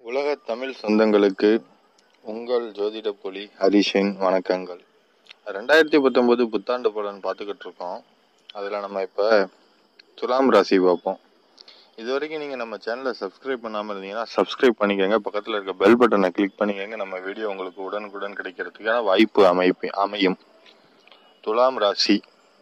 உலக தமிழ் சொந்தங்களுக்கு உங்கள் ஜோதிட புலி ஹரிஷின் வணக்கங்கள் ரெண்டாயிரத்தி பத்தொன்பது புத்தாண்டு பலன் பார்த்துக்கிட்டு இருக்கோம் அதில் நம்ம இப்போ துலாம் ராசி பார்ப்போம் இது வரைக்கும் நீங்கள் நம்ம சேனலை சப்ஸ்கிரைப் பண்ணாமல் இருந்தீங்கன்னா சப்ஸ்கிரைப் பண்ணிக்கோங்க பக்கத்தில் இருக்க பெல் பட்டனை கிளிக் பண்ணிக்கோங்க நம்ம வீடியோ உங்களுக்கு உடனுக்குடன் கிடைக்கிறதுக்கான வாய்ப்பு அமைப்பு அமையும் துலாம் ராசி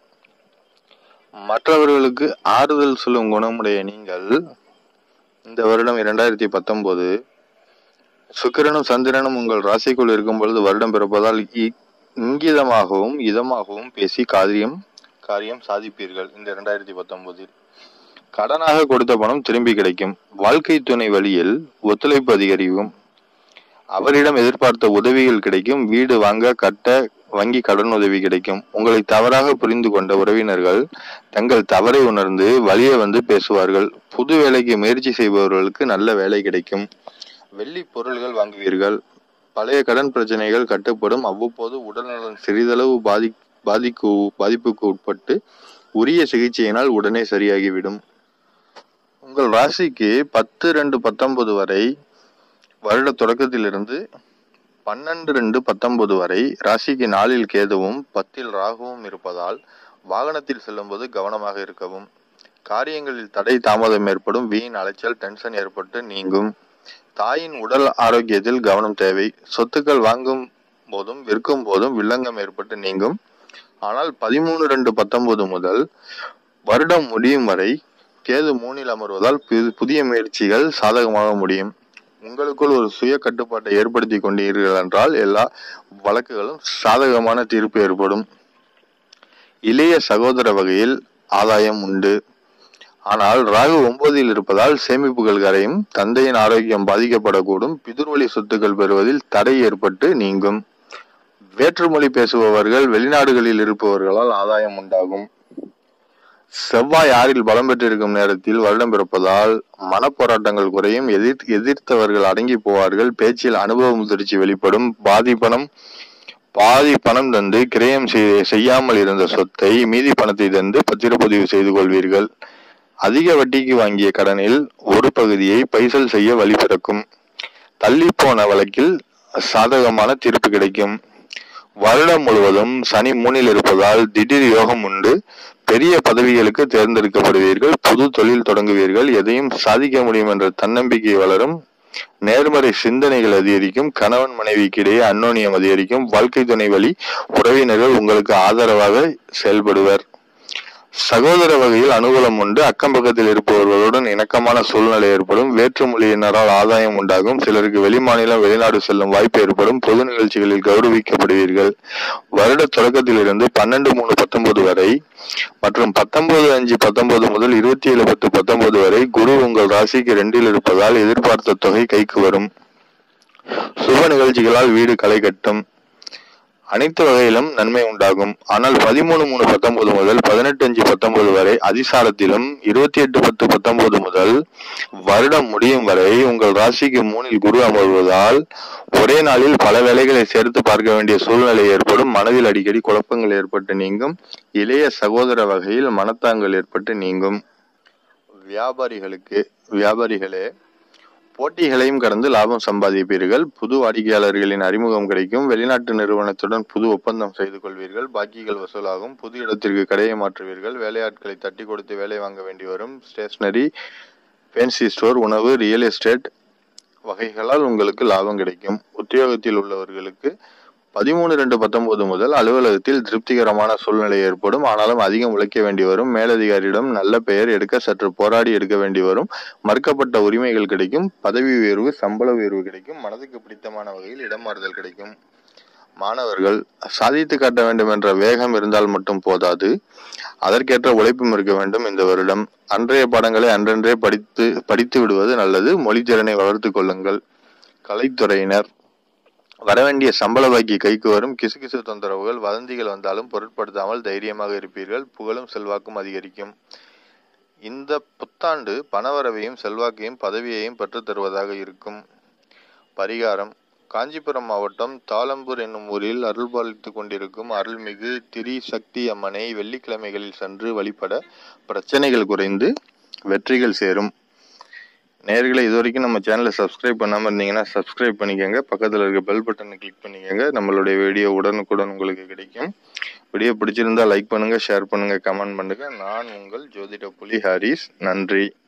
மற்றவர்களுக்கு ஆறுதல் சொல்லும் குணமுடைய நீங்கள் இந்த வருடம் இரண்டாயிரத்தி பத்தொன்பது சுக்கிரனும் சந்திரனும் உங்கள் ராசிக்குள் இருக்கும் பொழுது வருடம் பிறப்பதால் இ- இங்கிதமாகவும் இதமாகவும் பேசி காரியம் காரியம் சாதிப்பீர்கள் இந்த இரண்டாயிரத்தி பத்தொன்பதில் கடனாக கொடுத்த பணம் திரும்பி கிடைக்கும் வாழ்க்கை துணை வழியில் ஒத்துழைப்பு அதிகரிக்கும் அவரிடம் எதிர்பார்த்த உதவிகள் கிடைக்கும் வீடு வாங்க கட்ட வங்கி கடன் உதவி கிடைக்கும் உங்களை தவறாக புரிந்து கொண்ட உறவினர்கள் தங்கள் தவறை உணர்ந்து வழியே வந்து பேசுவார்கள் புது வேலைக்கு முயற்சி செய்பவர்களுக்கு நல்ல வேலை கிடைக்கும் வெள்ளி பொருள்கள் வாங்குவீர்கள் பழைய கடன் பிரச்சனைகள் கட்டுப்படும் அவ்வப்போது உடல்நலன் சிறிதளவு பாதி பாதிக்கு பாதிப்புக்கு உட்பட்டு உரிய சிகிச்சையினால் உடனே சரியாகிவிடும் உங்கள் ராசிக்கு பத்து ரெண்டு பத்தொன்பது வரை வருட தொடக்கத்திலிருந்து பன்னெண்டு ரெண்டு பத்தொன்பது வரை ராசிக்கு நாளில் கேதுவும் பத்தில் ராகுவும் இருப்பதால் வாகனத்தில் செல்லும்போது கவனமாக இருக்கவும் காரியங்களில் தடை தாமதம் ஏற்படும் வீண் அலைச்சல் டென்ஷன் ஏற்பட்டு நீங்கும் தாயின் உடல் ஆரோக்கியத்தில் கவனம் தேவை சொத்துக்கள் வாங்கும் போதும் விற்கும் போதும் வில்லங்கம் ஏற்பட்டு நீங்கும் ஆனால் பதிமூணு ரெண்டு பத்தொன்பது முதல் வருடம் முடியும் வரை கேது மூணில் அமர்வதால் பு- புதிய முயற்சிகள் சாதகமாக முடியும் உங்களுக்குள் ஒரு சுய கட்டுப்பாட்டை ஏற்படுத்தி கொண்டீர்கள் என்றால் எல்லா வழக்குகளும் சாதகமான தீர்ப்பு ஏற்படும் இளைய சகோதர வகையில் ஆதாயம் உண்டு ஆனால் ராகு ஒன்பதில் இருப்பதால் சேமிப்புகள் கரையும் தந்தையின் ஆரோக்கியம் பாதிக்கப்படக்கூடும் பிதுர்வழி சொத்துக்கள் பெறுவதில் தடை ஏற்பட்டு நீங்கும் வேற்றுமொழி பேசுபவர்கள் வெளிநாடுகளில் இருப்பவர்களால் ஆதாயம் உண்டாகும் செவ்வாய் ஆறில் பலம் பெற்றிருக்கும் நேரத்தில் வருடம் பிறப்பதால் மனப்போராட்டங்கள் குறையும் எதிர் எதிர்த்தவர்கள் அடங்கி போவார்கள் பேச்சில் அனுபவ முதிர்ச்சி வெளிப்படும் பாதி பணம் பாதி பணம் தந்து கிரயம் செய்- செய்யாமல் இருந்த சொத்தை மீதி பணத்தை தந்து பத்திரப்பதிவு செய்து கொள்வீர்கள் அதிக வட்டிக்கு வாங்கிய கடனில் ஒரு பகுதியை பைசல் செய்ய வழி பிறக்கும் தள்ளிப்போன வழக்கில் சாதகமான தீர்ப்பு கிடைக்கும் வருடம் முழுவதும் சனி மூணில் இருப்பதால் திடீர் யோகம் உண்டு பெரிய பதவிகளுக்கு தேர்ந்தெடுக்கப்படுவீர்கள் புது தொழில் தொடங்குவீர்கள் எதையும் சாதிக்க முடியும் என்ற தன்னம்பிக்கை வளரும் நேர்மறை சிந்தனைகள் அதிகரிக்கும் கணவன் மனைவிக்கிடையே அன்னோனியம் அதிகரிக்கும் வாழ்க்கை துணை வழி உறவினர்கள் உங்களுக்கு ஆதரவாக செயல்படுவர் சகோதர வகையில் அனுகூலம் உண்டு அக்கம் பக்கத்தில் இருப்பவர்களுடன் இணக்கமான சூழ்நிலை ஏற்படும் வேற்று மொழியினரால் ஆதாயம் உண்டாகும் சிலருக்கு வெளிமாநிலம் வெளிநாடு செல்லும் வாய்ப்பு ஏற்படும் பொது நிகழ்ச்சிகளில் கௌரவிக்கப்படுவீர்கள் வருட தொடக்கத்திலிருந்து பன்னெண்டு மூணு பத்தொன்பது வரை மற்றும் பத்தொன்பது அஞ்சு பத்தொன்பது முதல் இருபத்தி ஏழு பத்து பத்தொன்பது வரை குரு உங்கள் ராசிக்கு ரெண்டில் இருப்பதால் எதிர்பார்த்த தொகை கைக்கு வரும் சுப நிகழ்ச்சிகளால் வீடு களை கட்டும் அனைத்து வகையிலும் நன்மை உண்டாகும் ஆனால் பதிமூணு மூணு பத்தொன்பது முதல் பதினெட்டு அஞ்சு பத்தொன்பது வரை அதிசாரத்திலும் இருபத்தி எட்டு பத்து பத்தொன்பது முதல் வருடம் முடியும் வரை உங்கள் ராசிக்கு மூணில் குரு அமர்வதால் ஒரே நாளில் பல வேலைகளை சேர்த்து பார்க்க வேண்டிய சூழ்நிலை ஏற்படும் மனதில் அடிக்கடி குழப்பங்கள் ஏற்பட்டு நீங்கும் இளைய சகோதர வகையில் மனத்தாங்கள் ஏற்பட்டு நீங்கும் வியாபாரிகளுக்கு வியாபாரிகளே போட்டிகளையும் கடந்து லாபம் சம்பாதிப்பீர்கள் புது வாடிக்கையாளர்களின் அறிமுகம் கிடைக்கும் வெளிநாட்டு நிறுவனத்துடன் புது ஒப்பந்தம் செய்து கொள்வீர்கள் பாக்கிகள் வசூலாகும் புது இடத்திற்கு கடையை மாற்றுவீர்கள் வேலையாட்களை தட்டி கொடுத்து வேலை வாங்க வேண்டி வரும் ஸ்டேஷனரி ஃபேன்சி ஸ்டோர் உணவு ரியல் எஸ்டேட் வகைகளால் உங்களுக்கு லாபம் கிடைக்கும் உத்தியோகத்தில் உள்ளவர்களுக்கு பதிமூணு ரெண்டு பத்தொன்பது முதல் அலுவலகத்தில் திருப்திகரமான சூழ்நிலை ஏற்படும் ஆனாலும் அதிகம் உழைக்க வேண்டி வரும் மேலதிகாரியிடம் நல்ல பெயர் எடுக்க சற்று போராடி எடுக்க வேண்டி வரும் மறுக்கப்பட்ட உரிமைகள் கிடைக்கும் பதவி உயர்வு சம்பள உயர்வு கிடைக்கும் மனதுக்கு பிடித்தமான வகையில் இடமாறுதல் கிடைக்கும் மாணவர்கள் சாதித்து காட்ட வேண்டும் என்ற வேகம் இருந்தால் மட்டும் போதாது அதற்கேற்ற உழைப்பும் இருக்க வேண்டும் இந்த வருடம் அன்றைய பாடங்களை அன்றன்றே படித்து படித்து விடுவது நல்லது மொழித்திறனை வளர்த்து கொள்ளுங்கள் கலைத்துறையினர் வரவேண்டிய சம்பள பாக்கி கைக்கு வரும் கிசுகிசு தொந்தரவுகள் வதந்திகள் வந்தாலும் பொருட்படுத்தாமல் தைரியமாக இருப்பீர்கள் புகழும் செல்வாக்கும் அதிகரிக்கும் இந்த புத்தாண்டு பணவரவையும் செல்வாக்கையும் பதவியையும் பெற்றுத் தருவதாக இருக்கும் பரிகாரம் காஞ்சிபுரம் மாவட்டம் தாளம்பூர் என்னும் ஊரில் அருள்பாலித்துக் கொண்டிருக்கும் அருள்மிகு திரி சக்தி அம்மனை வெள்ளிக்கிழமைகளில் சென்று வழிபட பிரச்சனைகள் குறைந்து வெற்றிகள் சேரும் நேர்களை இது வரைக்கும் நம்ம சேனலை சப்ஸ்கிரைப் பண்ணாமல் இருந்தீங்கன்னா சப்ஸ்கிரைப் பண்ணிக்கோங்க பக்கத்தில் இருக்க பெல் பட்டனை கிளிக் பண்ணிக்கோங்க நம்மளுடைய வீடியோ உடனுக்குடன் உங்களுக்கு கிடைக்கும் வீடியோ பிடிச்சிருந்தா லைக் பண்ணுங்கள் ஷேர் பண்ணுங்கள் கமெண்ட் பண்ணுங்கள் நான் உங்கள் ஜோதிட புலி ஹாரிஸ் நன்றி